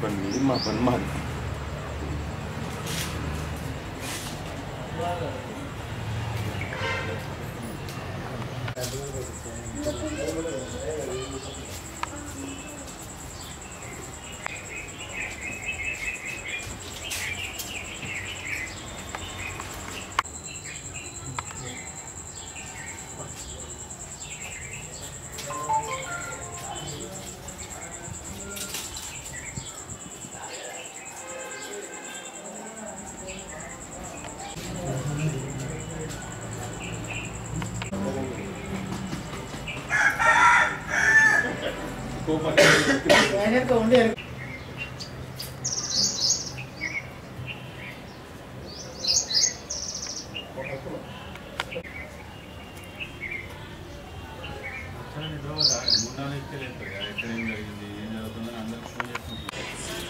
పని మీది మా పని మాది ఎక్కడ ఏం జరిగింది ఏం జరుగుతుందని అందరికి ఫోన్ చేస్తున్నాం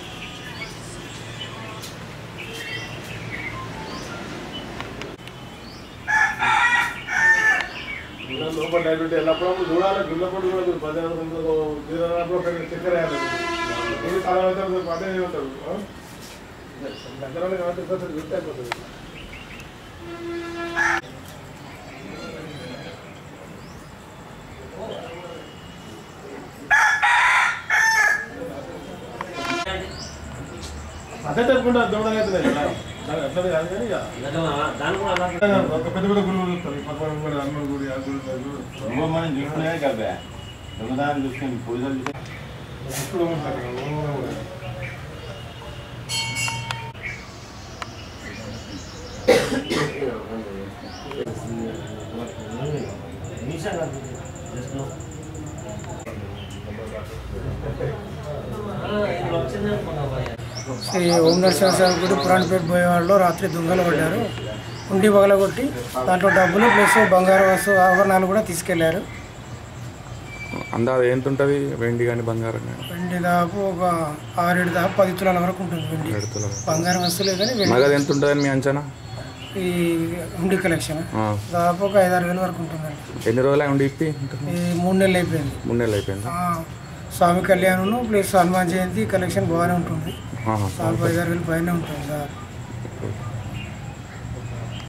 లోపల డైబెట్ ఎల్లప్పుడప్పుడు చూడాలి గుళ్ళప్పుడు కూడా మీరు పద్దెనిమిది తీరప్పుడు ఒక చక్కెర వేయాలి ఇది చాలా అవుతారు పదే ఉంటారు దగ్గర కాబట్టి కొంచెం చూస్తే అయిపోతుంది అదే తప్పకుండా దూడ అవుతుంది అట్లా కాదు కానీ ఇక ఒక పెద్ద పెద్ద గురువులు చూస్తారు పక్కన కూడా అన్న గుడి ఆ గుడి ఆ గుడి. ఇదిగో మనం చూసుకునే కదా దొంగదాన్ని చూసుకుని పోలీసులు చూసుకుని ఇప్పుడు ఉంటారు ఊరు కూడా. శ్రీ ఓం నరసింహస్వామి గుడి పురాణపేట పోయేవాళ్ళు రాత్రి దొంగలు పడ్డారు ఉండి పగలగొట్టి దాంట్లో డబ్బులు ప్లస్ బంగారు వస్తు ఆభరణాలు కూడా తీసుకెళ్లారు అందాజ ఎంత ఉంటుంది వెండి కానీ బంగారం కానీ వెండి దాపు ఒక ఆరేడు దాపు పది తులాల వరకు ఉంటుంది వెండి పెడుతున్నారు బంగారం వస్తువులే కానీ వెండి నగదు ఎంత ఉంటుందని మీ అంచనా ఈ ఉండి కలెక్షన్ ఆ. దాదాపు ఒక ఐదారు వేల వరకు ఉంటుందండి ఎన్ని రోజులు ఉండి ఇప్పి ఈ మూడు నెలలు అయిపోయింది మూడు నెలలు అయిపోయింది ఆ, స్వామి కళ్యాణం ప్లస్ హనుమాన్ జయంతి కలెక్షన్ బాగానే ఉంటుంది ఆహా. దాదాపు ఐదారు వేలు పైన ఉంటుంది సార్